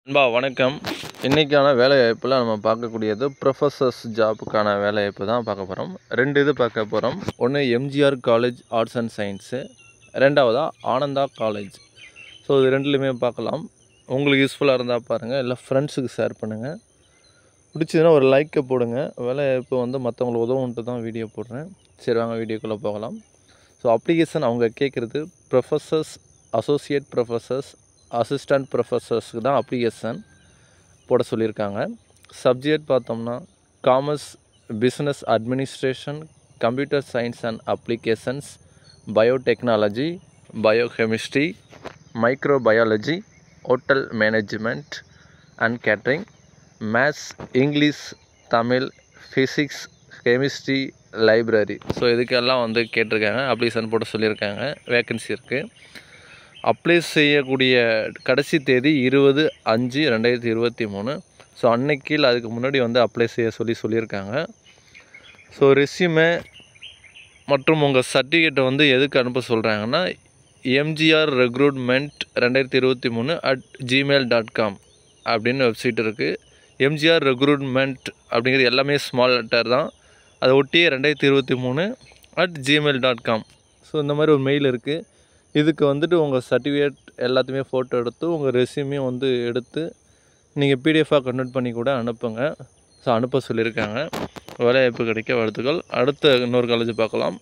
நண்பா வணக்கம் இன்றைக்கான வேலைவாய்ப்பில் நம்ம பார்க்கக்கூடியது ப்ரொஃபஸர்ஸ் ஜாப்புக்கான வேலைவாய்ப்பு தான் பார்க்க போகிறோம் ரெண்டு இது பார்க்க போகிறோம் ஒன்று MGR college arts and science ரெண்டாவதாக ஆனந்தா காலேஜ் ஸோ இது ரெண்டுலையுமே பார்க்கலாம் உங்களுக்கு யூஸ்ஃபுல்லாக இருந்தால் பாருங்கள் இல்லை ஃப்ரெண்ட்ஸுக்கு ஷேர் பண்ணுங்கள் பிடிச்சதுன்னா ஒரு லைக்கை போடுங்க வேலைவாய்ப்பு வந்து மற்றவங்களுக்கு உதவுன்ட்டு தான் வீடியோ போடுறேன் சரி வாங்க வீடியோக்குள்ளே போகலாம் ஸோ அப்ளிகேஷன் அவங்க கேட்குறது ப்ரொஃபஸர்ஸ் அசோசியேட் ப்ரொஃபஸர்ஸ் அசிஸ்டண்ட் ப்ரொஃபஸர்ஸ்க்கு தான் அப்ளிகேஷன் போட சொல்லியிருக்காங்க சப்ஜெக்ட் பார்த்தோம்னா commerce business administration computer science and applications biotechnology biochemistry microbiology hotel management and catering maths English Tamil physics chemistry library so இதுக்கெல்லாம் வந்து கேட்டிருக்காங்க அப்ளிகேஷன் போட சொல்லியிருக்காங்க வேக்கன்சி இருக்குது அப்ளை செய்யக்கூடிய கடைசி தேதி இருபது அஞ்சு ரெண்டாயிரத்தி இருபத்தி மூணு ஸோ அன்னைக்கு இல்லை அதுக்கு முன்னாடி வந்து அப்ளை செய்ய சொல்லி சொல்லியிருக்காங்க ஸோ ரெஸ்யூமே மற்றும் உங்கள் சர்டிஃபிகேட்டை வந்து எதுக்கு அனுப்ப சொல்கிறாங்கன்னா எம்ஜிஆர் ரெக்ரூட்மெண்ட் ரெண்டாயிரத்தி இருபத்தி மூணு அட் ஜிமெயில் டாட் காம் அப்படின்னு வெப்சைட் இருக்குது எம்ஜிஆர் ரெக்ரூட்மெண்ட் அப்படிங்கிறது எல்லாமே ஸ்மால் லெட்டர் தான் அதை ஒட்டியே ரெண்டாயிரத்தி இருபத்தி மூணு at Gmail dot com so இந்த மாதிரி ஒரு மெயில் இருக்குது இதுக்கு வந்துட்டு உங்கள் சர்டிஃபிகேட் எல்லாத்தையுமே ஃபோட்டோ எடுத்து உங்கள் ரெஸ்யூமையும் வந்து எடுத்து நீங்கள் பிடிஎஃபாக கன்வெர்ட் பண்ணி கூட அனுப்புங்க ஸோ அனுப்ப சொல்லியிருக்காங்க வேலைவாய்ப்பு கிடைக்க வாழ்த்துக்கள் அடுத்த இன்னொரு காலேஜ் பார்க்கலாம்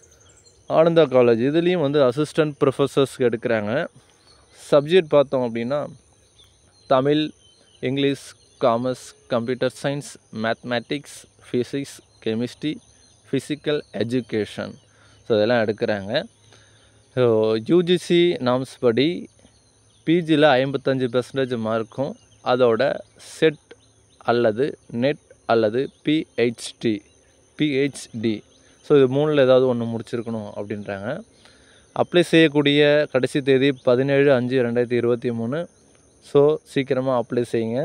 ஆனந்தா காலேஜ் இதுலேயும் வந்து அசிஸ்டண்ட் ப்ரொஃபஸர்ஸ்க்கு எடுக்கிறாங்க சப்ஜெக்ட் பார்த்தோம் அப்படின்னா Tamil English commerce computer science mathematics physics chemistry physical education so இதெல்லாம் எடுக்கிறாங்க ஸோ யூஜிசி நாம்ஸ் படி பிஜியில் ஐம்பத்தஞ்சு பெர்சன்டேஜ் மார்க்கும் அதோட செட் அல்லது நெட் அல்லது பிஹெச்டி பிஹெச்டி ஸோ இது மூணில் ஏதாவது ஒன்று முடிச்சிருக்கணும் அப்படின்றாங்க அப்ளை செய்யக்கூடிய கடைசி தேதி பதினேழு அஞ்சு ரெண்டாயிரத்தி இருபத்தி மூணு ஸோ சீக்கிரமாக அப்ளை செய்யுங்க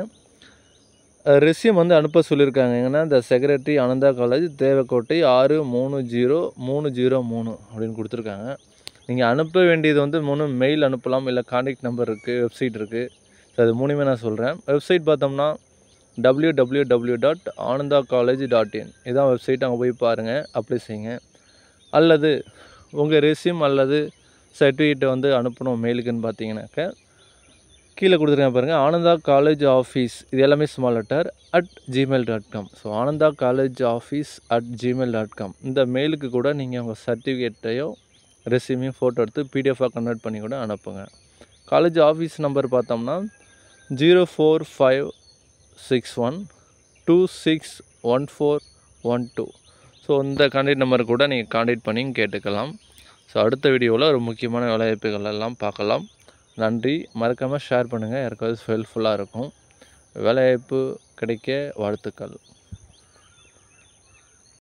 ரெஸ்யூம் வந்து அனுப்ப சொல்லியிருக்காங்க எங்கன்னா இந்த செக்ரட்டரி ஆனந்தா காலேஜ் தேவக்கோட்டை ஆறு மூணு ஜீரோ மூணு ஜீரோ மூணு அப்படின்னு கொடுத்துருக்காங்க நீங்கள் அனுப்ப வேண்டியது வந்து மூணு மெயில் அனுப்பலாம் இல்லை காண்டாக்ட் நம்பர் இருக்குது வெப்சைட் இருக்குது ஸோ அது மூணுமே நான் சொல்கிறேன் வெப்சைட் பார்த்தோம்னா W W W dot Ananda college dot in இதான் வெப்சைட் அங்கே போய் பாருங்கள் அப்ளை செய்யுங்க அல்லது உங்கள் ரெஸ்யூம் அல்லது சர்டிஃபிகேட்டை வந்து அனுப்பணும் மெயிலுக்குன்னு பார்த்தீங்கன்னாக்க கீழே கொடுத்துருக்கேன் பாருங்கள் ஆனந்தா காலேஜ் ஆஃபீஸ் இது எல்லாமே small letter at Gmail dot com so Ananda college office at Gmail dot com இந்த மெயிலுக்கு கூட நீங்கள் உங்கள் சர்டிஃபிகேட்டையோ ரெஸ்யூமையும் ஃபோட்டோ எடுத்து பிடிஎஃபாக கன்வெர்ட் பண்ணி கூட அனுப்புங்க காலேஜ் ஆஃபீஸ் நம்பர் பார்த்தோம்னா zero four five six one two six one four one two so இந்த கான்டாக்ட் நம்பர் கூட நீங்கள் கான்டாக்ட் பண்ணி கேட்டுக்கலாம் ஸோ அடுத்த வீடியோவில் ஒரு முக்கியமான வேலைவாய்ப்புகள் எல்லாம் பார்க்கலாம் நன்றி மறக்காமல் ஷேர் பண்ணுங்கள் யாருக்காவது ஹெல்ப்ஃபுல்லாக இருக்கும் வேலைவாய்ப்பு கிடைக்க வாழ்த்துக்கள்